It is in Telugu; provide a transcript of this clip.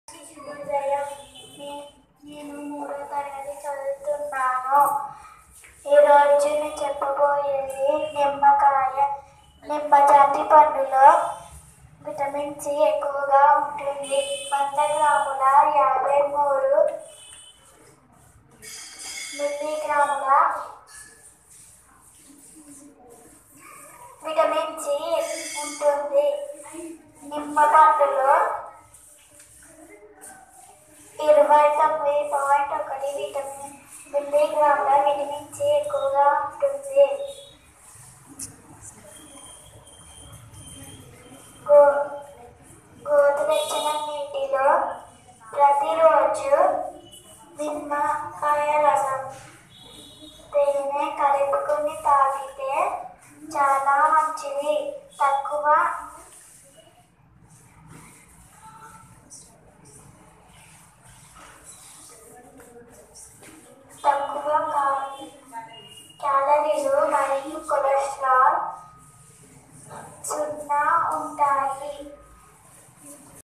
శుభోదయం నే- నేను మూడో తరగతి చదువుతున్నాను ఈరోజు నేను చెప్పబోయేది నిమ్మకాయ నిమ్మ జాతి పండులో విటమిన్ సి ఎక్కువగా ఉంటుంది వంద గ్రాముల యాభై మూడు మిల్లీగ్రాముల విటమిన్ సి ఉంటుంది నిమ్మ పండులో ఇరవై తొమ్మిది పాయింట్ ఒకటి విటమిన్ మిల్లీగ్రాముల విటమిన్ సి ఎక్కువగా ఉంటుంది గో గోరువెచ్చని నీటిలో ప్రతిరోజు నిమ్మకాయ రసం తేనె కలుపుకొని తాగితే చాలా మంచిది తక్కువ తక్కువ కా- క్యాలరీలు మరియు కొలెస్ట్రాల్ సున్నా ఉంటాయి